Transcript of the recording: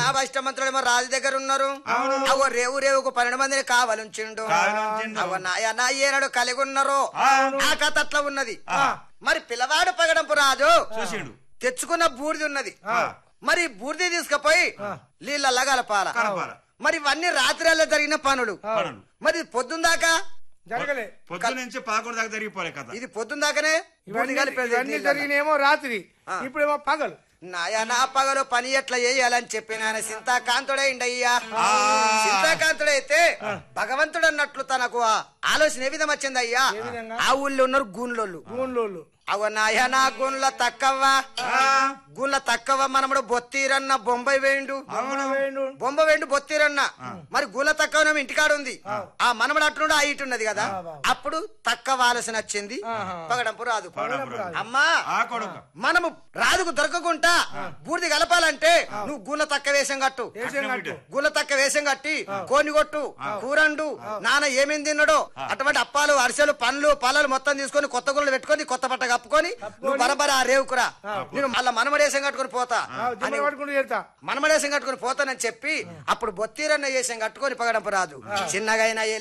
వైష్టమంతుడేమో రాజు దగ్గర ఉన్నారు అవ రేవు రేవుకు పన్నెండు మందిని కావాలుంచిండు కావాలుంచిండు. అవ నాయన ఏనాడు కలిగి ఉన్నారు అవును. ఆ కథ అట్లా ఉన్నది మరి పిల్లవాడు పగడంపు రాజు చూసిండు తెచ్చుకున్న బూడిది ఉన్నది ఆ. మరి బూడిది తీసుకుపోయి నీళ్ళ కలపాల కలపాల. మరి ఇవన్నీ రాత్రిలో జరిగిన పనులు పనులు. మరి పొద్దుందాకా జరగలే పొద్దు నుంచి పదకొండు దాకా జరిగిపోలే కథ ఇది పొద్దుందాకనే బూడిది ఇవన్నీ కలిపేది ఇవన్నీ నీళ్ళలో. జరిగినేమో రాత్రి ఇప్పుడేమో పగలు నాయనా పగలు పని ఎట్లా చేయాలని చెప్పిన ఆయన సింతాకాంతుడైండయ్యా సింతాకాంతుడైతే భగవంతుడు అన్నట్లు తనకు ఆ ఆలోచన ఏ విధం వచ్చిందయ్యా ఆ ఊళ్ళో ఉన్నారు గూన్లోళ్ళు గూన్లోళ్ళు అవ నాయనా గుండ్ల తక్కవ్వ గుండ్ల తక్కవ మనముడు బొత్తీరన్న బొంబాయి వేయండు వేణు బొంబ వేండు బొత్తీరన్న మరి గుల తక్కువ ఇంటికాడ ఉంది ఆ మనమడు అట్లుండి ఆ ఇటు ఉన్నది కదా అప్పుడు తక్కువ ఆలోచన వచ్చింది పగడంపు రాదు అమ్మా ఆ కొడుకు మనము రాజుకు దొరకకుండా బూడిది కలపాలంటే నువ్వు గుల తక్క వేషం కట్టు గుల తక్క వేషం కట్టి కోని కొట్టు కూరండు నాన్న ఏమేం తిన్నాడో అటువంటి అప్పాలు అరిసెలు పండ్లు పళ్ళలు మొత్తం తీసుకొని కొత్త గుళ్ళు పెట్టుకొని కొత్త బట్ట కప్పుకొని నువ్వు బరబర ఆ రేవుకురా నేను మళ్ళా మనమడేసం కట్టుకొని పోతా అని దిమ్మలు పట్టుకుంటూ వెళ్తా మనమడేసం కట్టుకొని పోతానని చెప్పి అప్పుడు బొత్తీరన్న వేషం కట్టుకొని పగడంపు రాజు చిన్నగా అయినా